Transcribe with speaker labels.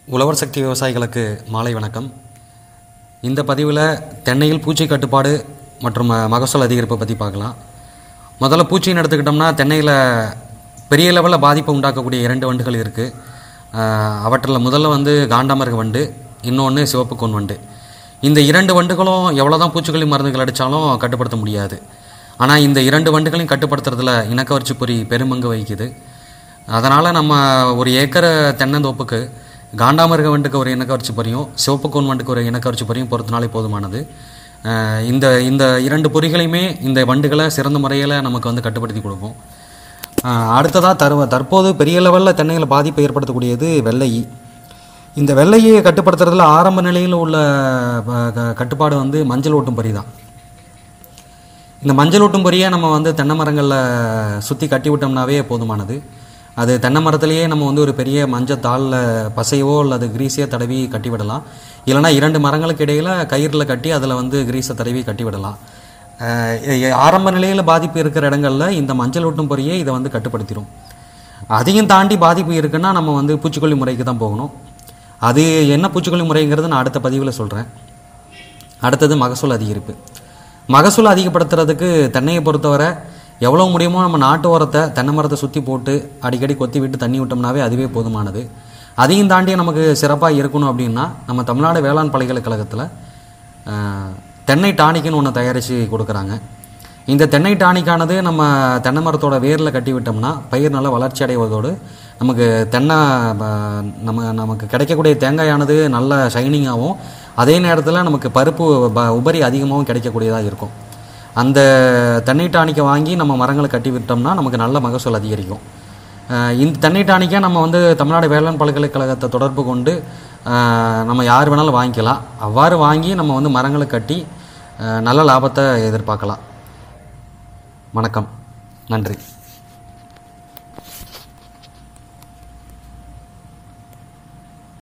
Speaker 1: உழவர் சக்தி விவசாயிகளுக்கு மாலை வணக்கம் இந்த பதிவில் தென்னையில் பூச்சி கட்டுப்பாடு மற்றும் அஹ், மகசூல் அதிகரிப்பை பற்றி பார்க்கலாம் முதல்ல பூச்சின்னு எடுத்துக்கிட்டோம்னா தென்னையில் பெரிய லெவலில் பாதிப்பை உண்டாக்கக்கூடிய இரண்டு வண்டுகள் இருக்குது அவற்றில் முதல்ல வந்து காண்டாமருக வண்டு இன்னொன்று சிவப்பு கோன் வண்டு இந்த இரண்டு வண்டுகளும் எவ்வளோ தான் பூச்சிக்கொல்லி மருந்துகள் அடித்தாலும் கட்டுப்படுத்த முடியாது ஆனால் இந்த இரண்டு வண்டுகளையும் கட்டுப்படுத்துறதுல இனக்கவர்ச்சி பொறி பெருமங்கு வகிக்குது அதனால் நம்ம ஒரு ஏக்கர் தென்னந்தோப்புக்கு காண்டாமிருக வண்டுக்கு ஒரு இனக்கவர்ச்சி பொரியும் சிவப்பு கோன் வண்டுக்கு ஒரு இனக்கவர்ச்சி பொரியும் பொறுத்தினாலே போதுமானது அஹ் இந்த இந்த இரண்டு பொறிகளையுமே இந்த வண்டுகளை சிறந்த முறையில் நமக்கு வந்து கட்டுப்படுத்தி கொடுக்கும் அடுத்ததாக தருவ தற்போது பெரிய லெவலில் தென்னையில் பாதிப்பை ஏற்படுத்தக்கூடியது வெள்ளை ஈ. இந்த வெள்ளையை கட்டுப்படுத்துறதுல ஆரம்ப நிலையில் உள்ள அஹ், க- கட்டுப்பாடு வந்து மஞ்சள் ஓட்டும் பொறி தான் இந்த மஞ்சள் ஒட்டும் பொரியை நம்ம வந்து தென்னை மரங்களில் சுற்றி கட்டி விட்டோம்னாவே போதுமானது அது தென்னை மரத்துலேயே நம்ம வந்து ஒரு பெரிய மஞ்சள் தாளில் பசையவோ அல்லது கிரீஸையோ தடவி கட்டி விடலாம் இல்லைனா இரண்டு மரங்களுக்கு இடையில் கயிறில் கட்டி அதில் வந்து கிரீஸை தடவி கட்டி விடலாம் அஹ் எ- ஆரம்ப நிலையில் பாதிப்பு இருக்கிற இடங்களில் இந்த மஞ்சள் ஒட்டும் பொரியை இதை வந்து கட்டுப்படுத்திடும் அதையும் தாண்டி பாதிப்பு இருக்குன்னா நம்ம வந்து பூச்சிக்கொல்லி முறைக்கு தான் போகணும் அது என்ன பூச்சிக்கொல்லி முறைங்கிறது நான் அடுத்த பதிவில் சொல்கிறேன் அடுத்தது மகசூல் அதிகரிப்பு மகசூல் அதிகப்படுத்துறதுக்கு தென்னையை பொறுத்தவரை எவ்வளோ முடியுமோ நம்ம நாட்டு உரத்தை தென்னை மரத்தை சுற்றி போட்டு அடிக்கடி கொத்தி விட்டு தண்ணி விட்டோம்னாவே அதுவே போதுமானது அதையும் தாண்டி நமக்கு சிறப்பாக இருக்கணும் அப்படின்னா நம்ம தமிழ்நாடு வேளாண் பல்கலைக்கழகத்தில் ஆஹ், தென்னை டானிக்குன்னு ஒன்று தயாரித்து கொடுக்குறாங்க இந்த தென்னை டானிக்கானது நம்ம தென்னை மரத்தோட வேரில் கட்டி விட்டோம்னா பயிர் நல்லா வளர்ச்சி அடைவதோடு நமக்கு தென்னை ப- நம்ம நமக்கு கிடைக்கக்கூடிய தேங்காயானது நல்ல ஷைனிங்காகவும் அதே நேரத்தில் நமக்கு பருப்பு ப- உபரி அதிகமாகவும் கிடைக்கக்கூடியதாக இருக்கும் அந்த தென்னை டானிக்கை வாங்கி நம்ம மரங்களை கட்டி விட்டோம்னா நமக்கு நல்ல மகசூல் அதிகரிக்கும் அஹ் இந்த தென்னை டானிக்கை நம்ம வந்து தமிழ்நாடு வேளாண் பல்கலைக்கழகத்தை தொடர்பு கொண்டு அஹ் நம்ம யார் வேணாலும் வாங்கிக்கலாம் அவ்வாறு வாங்கி நம்ம வந்து மரங்களை கட்டி அஹ் நல்ல லாபத்தை எதிர்பார்க்கலாம் வணக்கம் நன்றி